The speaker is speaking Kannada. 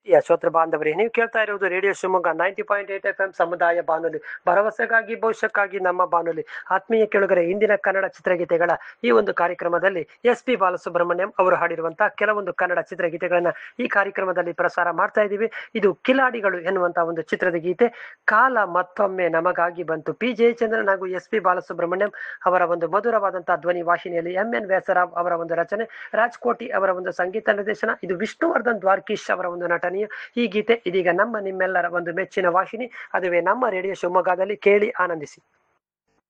ಪ್ರಿಯ ಶ್ರೋತೃ ಬಾಂಧವರೇ ನೀವು ಕೇಳ್ತಾ ಇರುವುದು radio Shivamogga ninety point eight F M ಸಮುದಾಯ ಬಾನುಲಿ ಭರವಸೆಗಾಗಿ ಭವಿಷ್ಯಕ್ಕಾಗಿ ನಮ್ಮ ಬಾನುಲಿ ಆತ್ಮೀಯ ಕೇಳುಗರೆ ಇಂದಿನ ಕನ್ನಡ ಚಿತ್ರಗೀತೆಗಳ ಈ ಒಂದು ಕಾರ್ಯಕ್ರಮದಲ್ಲಿ ಎಸ್ ಪಿ ಬಾಲಸುಬ್ರಹ್ಮಣ್ಯಂ ಅವರು ಹಾಡಿರುವಂತಹ ಕೆಲವೊಂದು ಕನ್ನಡ ಚಿತ್ರಗೀತೆಗಳನ್ನ ಈ ಕಾರ್ಯಕ್ರಮದಲ್ಲಿ ಪ್ರಸಾರ ಮಾಡ್ತಾ ಇದ್ದೀವಿ ಇದು ಕಿಲಾಡಿಗಳು ಎನ್ನುವಂತಹ ಒಂದು ಚಿತ್ರದ ಗೀತೆ ಕಾಲ ಮತ್ತೊಮ್ಮೆ ನಮಗಾಗಿ ಬಂತು ಪಿ ಜಯಚಂದ್ರನ್ ಹಾಗೂ ಎಸ್ ಪಿ ಬಾಲಸುಬ್ರಹ್ಮಣ್ಯಂ ಅವರ ಒಂದು ಮಧುರವಾದಂತಹ ಧ್ವನಿ ವಾಹಿನಿಯಲ್ಲಿ ಎಂ ಎನ್ ವ್ಯಾಸರಾವ್ ಅವರ ಒಂದು ರಚನೆ ರಾಜ್ಕೋಟಿ ಅವರ ಒಂದು ಸಂಗೀತ ನಿರ್ದೇಶನ ಇದು ವಿಷ್ಣುವರ್ಧನ್ ದ್ವಾರ್ಕೀಶ್ ಅವರ ಒಂದು ನಟನೆಯ ಈ ಗೀತೆ ಇದೀಗ ನಮ್ಮ ನಿಮ್ಮೆಲ್ಲರ ಒಂದು ಮೆಚ್ಚಿನ ವಾಹಿನಿ ಅದುವೇ ನಮ್ಮ ರೇಡಿಯೋ ಶಿವಮೊಗ್ಗದಲ್ಲಿ ಕೇಳಿ ಆನಂದಿಸಿ